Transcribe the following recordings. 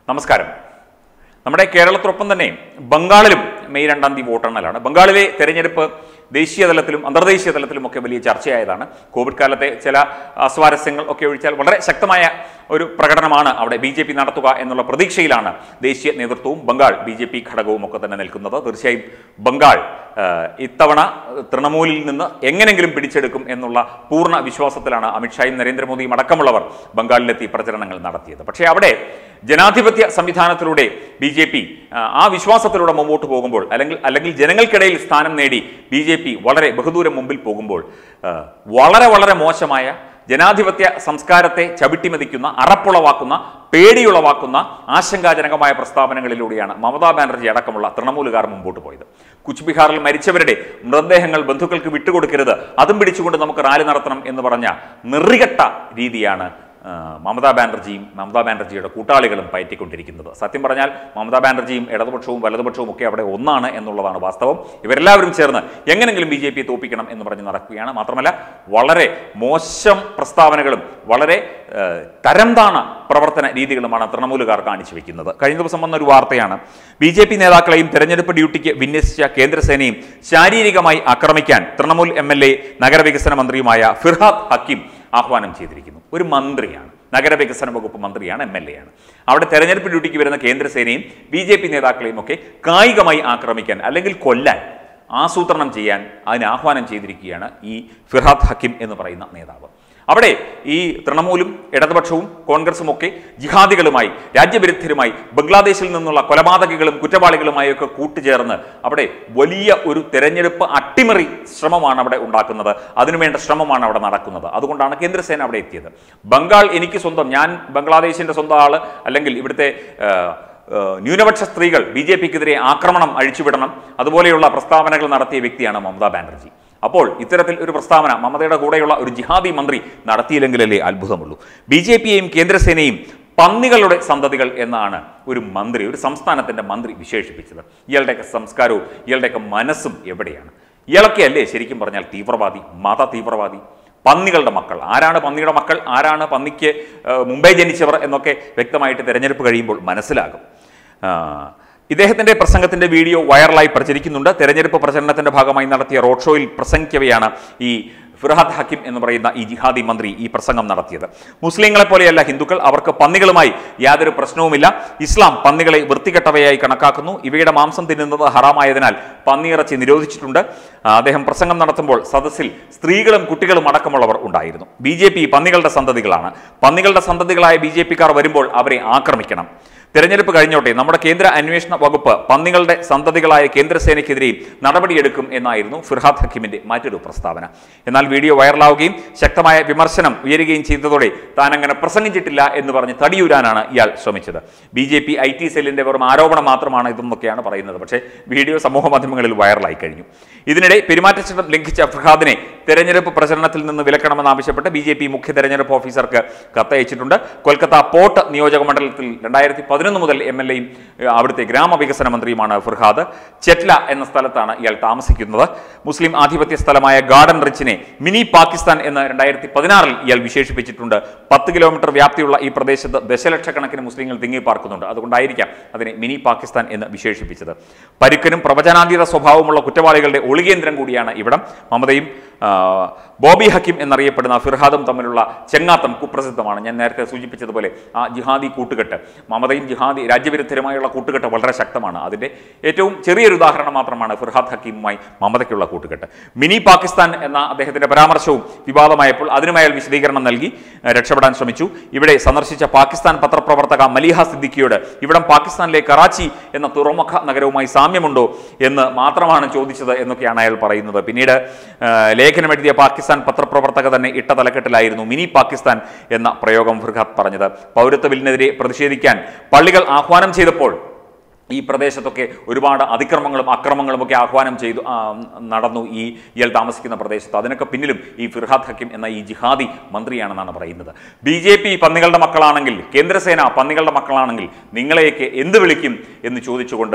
നമസ്കാരം നമ്മുടെ കേരളത്തിനൊപ്പം തന്നെ ബംഗാളിലും മെയ് രണ്ടാം തീയതി വോട്ടെണ്ണലാണ് ബംഗാളിലെ തെരഞ്ഞെടുപ്പ് ദേശീയ തലത്തിലും അന്തർദേശീയ തലത്തിലും ഒക്കെ വലിയ ചർച്ചയായതാണ് കോവിഡ് കാലത്തെ ചില അസ്വാരസ്യങ്ങൾ ഒക്കെ ഒഴിച്ചാൽ വളരെ ശക്തമായ ഒരു പ്രകടനമാണ് അവിടെ ബി ജെ പി നടത്തുക എന്നുള്ള പ്രതീക്ഷയിലാണ് ദേശീയ നേതൃത്വവും ബംഗാൾ ബി ജെ പി ഘടകവും ഒക്കെ തന്നെ നിൽക്കുന്നത് തീർച്ചയായും ബംഗാൾ ആ, ഇത്തവണ തൃണമൂലിൽ നിന്ന് എങ്ങനെങ്കിലും പിടിച്ചെടുക്കും എന്നുള്ള പൂർണ്ണ വിശ്വാസത്തിലാണ് അമിത്ഷായും നരേന്ദ്രമോദിയും അടക്കമുള്ളവർ ബംഗാളിലെത്തി പ്രചരണങ്ങൾ നടത്തിയത് പക്ഷേ അവിടെ ജനാധിപത്യ സംവിധാനത്തിലൂടെ ബി ജെ പി ആ വിശ്വാസത്തിലൂടെ മുമ്പോട്ട് പോകുമ്പോൾ അല്ലെങ്കിൽ അല്ലെങ്കിൽ ജനങ്ങൾക്കിടയിൽ സ്ഥാനം നേടി ബി ജെ പി വളരെ ബഹുദൂരം മുമ്പിൽ പോകുമ്പോൾ ആ, വളരെ വളരെ മോശമായ ജനാധിപത്യ സംസ്കാരത്തെ ചവിട്ടിമതിക്കുന്ന അറപ്പുളവാക്കുന്ന പേടിയുളവാക്കുന്ന ആശങ്കാജനകമായ പ്രസ്താവനകളിലൂടെയാണ് മമതാ ബാനർജി അടക്കമുള്ള തൃണമൂലുകാർ മുമ്പോട്ട് പോയത് കുച്ച്ബിഹാറിൽ മരിച്ചവരുടെ മൃതദേഹങ്ങൾ ബന്ധുക്കൾക്ക് വിട്ടുകൊടുക്കരുത് അതും പിടിച്ചുകൊണ്ട് നമുക്ക് റാലി നടത്തണം എന്ന് പറഞ്ഞ നിറികെട്ട രീതിയാണ് ആ, മമതാ ബാനർജിയും മമതാ ബാനർജിയുടെ കൂട്ടാളികളും പയറ്റിക്കൊണ്ടിരിക്കുന്നത് സത്യം പറഞ്ഞാൽ മമതാ ബാനർജിയും ഇടതുപക്ഷവും വലതുപക്ഷവും ഒക്കെ അവിടെ ഒന്നാണ് എന്നുള്ളതാണ് വാസ്തവം ഇവരെല്ലാവരും ചേർന്ന് എങ്ങനെങ്കിലും ബി ജെ പി തോപ്പിക്കണം എന്ന് പറഞ്ഞ് നടക്കുകയാണ് മാത്രമല്ല വളരെ മോശം പ്രസ്താവനകളും വളരെ ആ, തരംതാണ പ്രവർത്തന രീതികളുമാണ് തൃണമൂലുകാർ കാണിച്ചു വെക്കുന്നത് കഴിഞ്ഞ ദിവസം വന്ന ഒരു വാർത്തയാണ് ബി ജെ പി നേതാക്കളെയും തെരഞ്ഞെടുപ്പ് ഡ്യൂട്ടിക്ക് വിന്യസിച്ച കേന്ദ്രസേനയും ശാരീരികമായി ആക്രമിക്കാൻ തൃണമൂൽ എം എൽ എ നഗരവികസന മന്ത്രിയുമായ ഫിർഹാദ് ഹക്കീം ആഹ്വാനം ചെയ്തിരിക്കുന്നു ഒരു മന്ത്രിയാണ് നഗരവികസന വകുപ്പ് മന്ത്രിയാണ് എം എൽ എ ആണ് അവിടെ തെരഞ്ഞെടുപ്പ് ഡ്യൂട്ടിക്ക് വരുന്ന കേന്ദ്രസേനയും ബി ജെ പി നേതാക്കളെയും ഒക്കെ കായികമായി ആക്രമിക്കാൻ അല്ലെങ്കിൽ കൊല്ലാൻ ആസൂത്രണം ചെയ്യാൻ അതിന് ആഹ്വാനം ചെയ്തിരിക്കുകയാണ് ഈ ഫിർഹാദ് ഹക്കിം എന്ന് പറയുന്ന നേതാവ് അവിടെ ഈ തൃണമൂലും ഇടതുപക്ഷവും കോൺഗ്രസും ഒക്കെ ജിഹാദികളുമായി രാജ്യവിരുദ്ധരുമായി ബംഗ്ലാദേശിൽ നിന്നുള്ള കൊലപാതകികളും കുറ്റവാളികളുമായി ഒക്കെ കൂട്ടുചേർന്ന് അവിടെ വലിയ ഒരു തെരഞ്ഞെടുപ്പ് അട്ടിമറി ശ്രമമാണ് അവിടെ ഉണ്ടാക്കുന്നത് അതിനുവേണ്ട ശ്രമമാണ് അവിടെ നടക്കുന്നത് അതുകൊണ്ടാണ് കേന്ദ്രസേന അവിടെ എത്തിയത് ബംഗാൾ എനിക്ക് സ്വന്തം ഞാൻ ബംഗ്ലാദേശിന്റെ സ്വന്തം ആള് അല്ലെങ്കിൽ ഇവിടുത്തെ ആ, ഏഹ് ന്യൂനപക്ഷ സ്ത്രീകൾ ബി ജെ പിക്കെതിരെ ആക്രമണം അഴിച്ചുവിടണം അതുപോലെയുള്ള പ്രസ്താവനകൾ നടത്തിയ വ്യക്തിയാണ് മമതാ ബാനർജി അപ്പോൾ ഇത്തരത്തിൽ ഒരു പ്രസ്താവന മമതയുടെ കൂടെയുള്ള ഒരു ജിഹാദി മന്ത്രി നടത്തിയില്ലെങ്കിലല്ലേ അത്ഭുതമുള്ളൂ ബി ജെ പിയെയും കേന്ദ്രസേനയും പന്നികളുടെ സന്തതികൾ എന്നാണ് ഒരു മന്ത്രി ഒരു സംസ്ഥാനത്തിന്റെ മന്ത്രി വിശേഷിപ്പിച്ചത് ഇയാളുടെയൊക്കെ സംസ്കാരവും ഇയാളുടെയൊക്കെ മനസ്സും എവിടെയാണ് ഇയാളൊക്കെ അല്ലേ ശരിക്കും പറഞ്ഞാൽ തീവ്രവാദി മത തീവ്രവാദി പന്നികളുടെ മക്കൾ ആരാണ് പന്നിയുടെ മക്കൾ ആരാണ് പന്നിക്ക് ഏഹ്, മുമ്പേ ജനിച്ചവർ എന്നൊക്കെ വ്യക്തമായിട്ട് തിരഞ്ഞെടുപ്പ് കഴിയുമ്പോൾ മനസ്സിലാകും ആ, ഇദ്ദേഹത്തിന്റെ പ്രസംഗത്തിന്റെ വീഡിയോ വൈറലായി പ്രചരിക്കുന്നുണ്ട് തെരഞ്ഞെടുപ്പ് പ്രചരണത്തിന്റെ ഭാഗമായി നടത്തിയ റോഡ് ഷോയിൽ പ്രസംഗിക്കവെയാണ് ഈ ഫിർഹാദ് ഹക്കിം എന്ന് പറയുന്ന ഈ ജിഹാദി മന്ത്രി ഈ പ്രസംഗം നടത്തിയത് മുസ്ലിങ്ങളെ പോലെയല്ല ഹിന്ദുക്കൾ അവർക്ക് പന്നികളുമായി യാതൊരു പ്രശ്നവുമില്ല ഇസ്ലാം പന്നികളെ വൃത്തികെട്ടവയായി കണക്കാക്കുന്നു ഇവയുടെ മാംസം തിന്നുന്നത് ഹറാമായതിനാൽ പന്നിയിറച്ചി നിരോധിച്ചിട്ടുണ്ട് ആ, അദ്ദേഹം പ്രസംഗം നടത്തുമ്പോൾ സദസ്സിൽ സ്ത്രീകളും കുട്ടികളും അടക്കമുള്ളവർ ഉണ്ടായിരുന്നു ബി ജെ പി പന്നികളുടെ സന്തതികളാണ് പന്നികളുടെ സന്തതികളായ ബി ജെ പിക്കാർ വരുമ്പോൾ അവരെ ആക്രമിക്കണം തെരഞ്ഞെടുപ്പ് കഴിഞ്ഞോട്ടെ നമ്മുടെ കേന്ദ്ര അന്വേഷണ വകുപ്പ് പന്നികളുടെ സന്തതികളായ കേന്ദ്രസേനയ്ക്കെതിരെയും നടപടിയെടുക്കും എന്നായിരുന്നു ഫിർഹാദ് ഹക്കീമിന്റെ മറ്റൊരു പ്രസ്താവന എന്നാൽ വീഡിയോ വൈറലാവുകയും ശക്തമായ വിമർശനം ഉയരുകയും ചെയ്തതോടെ താൻ അങ്ങനെ പ്രസംഗിച്ചിട്ടില്ല എന്ന് പറഞ്ഞ് തടിയൂരാനാണ് ഇയാൾ ശ്രമിച്ചത് B J P I T സെല്ലിന്റെ വെറും ആരോപണം മാത്രമാണ് ഇതെന്നൊക്കെയാണ് പറയുന്നത് പക്ഷേ വീഡിയോ സമൂഹ മാധ്യമങ്ങളിൽ വൈറലായി കഴിഞ്ഞു ഇതിനിടെ പെരുമാറ്റച്ചട്ടം ലംഘിച്ച ഫിർഹാദിനെ തെരഞ്ഞെടുപ്പ് പ്രചരണത്തിൽ നിന്ന് വിലക്കണമെന്നാവശ്യപ്പെട്ട് ബി ജെ പി മുഖ്യ തെരഞ്ഞെടുപ്പ് ഓഫീസർക്ക് കത്തയച്ചിട്ടുണ്ട് കൊൽക്കത്ത പോർട്ട് നിയോജക മണ്ഡലത്തിൽ രണ്ടായിരത്തി പതിനൊന്ന് മുതൽ എം എൽ എയും അവിടുത്തെ ഗ്രാമവികസന മന്ത്രിയുമാണ് ഫിർഹാദ് ചെറ്റ്ല എന്ന സ്ഥലത്താണ് ഇയാൾ താമസിക്കുന്നത് മുസ്ലിം ആധിപത്യ സ്ഥലമായ ഗാർഡൻ റിച്ചിനെ മിനി പാകിസ്ഥാൻ എന്ന് രണ്ടായിരത്തി പതിനാറിൽ ഇയാൾ വിശേഷിപ്പിച്ചിട്ടുണ്ട് പത്ത് കിലോമീറ്റർ വ്യാപ്തിയുള്ള ഈ പ്രദേശത്ത് ദശലക്ഷക്കണക്കിന് മുസ്ലിങ്ങൾ തിങ്ങി പാർക്കുന്നുണ്ട് അതുകൊണ്ടായിരിക്കാം അതിനെ മിനി പാകിസ്ഥാൻ എന്ന് വിശേഷിപ്പിച്ചത് പരുക്കനും പ്രവചനാതീത സ്വഭാവമുള്ള കുറ്റവാളികളുടെ ഒളികേന്ദ്രം കൂടിയാണ് ഇവിടം മമതയും ആ, ബോബി ഹക്കിം എന്നറിയപ്പെടുന്ന ഫിർഹാദും തമ്മിലുള്ള ചെങ്ങാത്തം കുപ്രസിദ്ധമാണ് ഞാൻ നേരത്തെ സൂചിപ്പിച്ചതുപോലെ ആ ജിഹാദി കൂട്ടുകെട്ട് മമതയും ജിഹാദി രാജ്യവിരുദ്ധരുമായുള്ള കൂട്ടുകെട്ട് വളരെ ശക്തമാണ് അതിൻ്റെ ഏറ്റവും ചെറിയൊരു ഉദാഹരണം മാത്രമാണ് ഫിർഹാദ് ഹക്കീമുമായി മമതയ്ക്കുള്ള കൂട്ടുകെട്ട് മിനി പാകിസ്ഥാൻ എന്ന അദ്ദേഹത്തിൻ്റെ പരാമർശവും വിവാദമായപ്പോൾ അതിനുമായി അയാൾ വിശദീകരണം നൽകി ഏഹ്, രക്ഷപ്പെടാൻ ശ്രമിച്ചു ഇവിടെ സന്ദർശിച്ച പാകിസ്ഥാൻ പത്രപ്രവർത്തക മലിഹ സിദ്ദിഖിയോട് ഇവിടം പാകിസ്ഥാനിലെ കറാച്ചി എന്ന തുറമുഖ നഗരവുമായി സാമ്യമുണ്ടോ എന്ന് മാത്രമാണ് ചോദിച്ചത് എന്നൊക്കെയാണ് അയാൾ പറയുന്നത് പിന്നീട് ഏഹ്, ലേഖനം എഴുതിയ പാകിസ്ഥാൻ പത്രപ്രവർത്തക തന്നെ ഇട്ട തലക്കെട്ടിലായിരുന്നു മിനി പാകിസ്ഥാൻ എന്ന പ്രയോഗം ഫിർഹാദ് പറഞ്ഞത് പൗരത്വ ബില്ലിനെതിരെ പ്രതിഷേധിക്കാൻ പള്ളികൾ ആഹ്വാനം ചെയ്തപ്പോൾ ഈ പ്രദേശത്തൊക്കെ ഒരുപാട് അതിക്രമങ്ങളും അക്രമങ്ങളും ഒക്കെ ആഹ്വാനം ചെയ്തു ആ, നടന്നു ഈ ഇയാൾ താമസിക്കുന്ന പ്രദേശത്ത് അതിനൊക്കെ പിന്നിലും ഈ ഫിർഹാദ് ഹക്കിം എന്ന ഈ ജിഹാദി മന്ത്രിയാണെന്നാണ് പറയുന്നത് ബി ജെ പി പന്നികളുടെ മക്കളാണെങ്കിൽ കേന്ദ്രസേന പന്നികളുടെ മക്കളാണെങ്കിൽ നിങ്ങളെയൊക്കെ എന്ത് വിളിക്കും എന്ന് ചോദിച്ചുകൊണ്ട്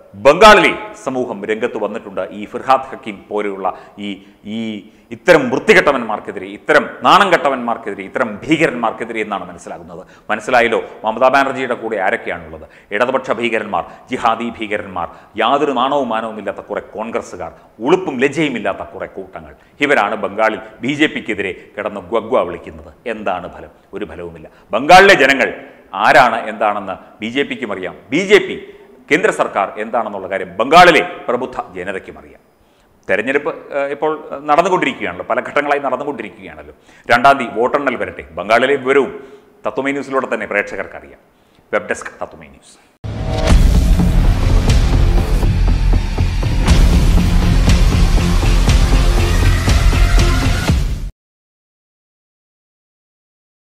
ബംഗാളിലെ സമൂഹം രംഗത്ത് വന്നിട്ടുണ്ട് ഈ ഫിർഹാദ് ഹക്കീം പോലെയുള്ള ഈ ഈ ഇത്തരം വൃത്തികെട്ടവന്മാർക്കെതിരെ ഇത്തരം നാണം കെട്ടവന്മാർക്കെതിരെ ഇത്തരം ഭീകരന്മാർക്കെതിരെ എന്നാണ് മനസ്സിലാകുന്നത് മനസ്സിലായല്ലോ മമതാ ബാനർജിയുടെ കൂടെ ആരൊക്കെയാണുള്ളത് ഇടതുപക്ഷ ഭീകരന്മാർ ജിഹാദി ഭീകരന്മാർ യാതൊരു നാണവും മാനവും ഇല്ലാത്ത കുറെ കോൺഗ്രസ്സുകാർ ഉളുപ്പും ലജ്ജയും ഇല്ലാത്ത കുറെ കൂട്ടങ്ങൾ ഇവരാണ് ബംഗാളിൽ ബി ജെ പിക്കെതിരെ കിടന്ന് ഗ്വഗ്വ വിളിക്കുന്നത് എന്താണ് ഫലം ഒരു ഫലവുമില്ല ബംഗാളിലെ ജനങ്ങൾ ആരാണ് എന്താണെന്ന് ബി ജെ പിക്കും അറിയാം ബി ജെ പി കേന്ദ്ര സർക്കാർ എന്താണെന്നുള്ള കാര്യം ബംഗാളിലെ പ്രബുദ്ധ ജനതയ്ക്കും അറിയാം തെരഞ്ഞെടുപ്പ് ഏഹ്, ഇപ്പോൾ നടന്നുകൊണ്ടിരിക്കുകയാണല്ലോ പല ഘട്ടങ്ങളായി നടന്നുകൊണ്ടിരിക്കുകയാണല്ലോ രണ്ടാം തീയതി വോട്ടെണ്ണൽ വരട്ടെ ബംഗാളിലെ വിവരവും തത്വമേ ന്യൂസിലൂടെ തന്നെ പ്രേക്ഷകർക്ക് അറിയാം വെബ് ഡെസ്ക് തത്വമേ ന്യൂസ്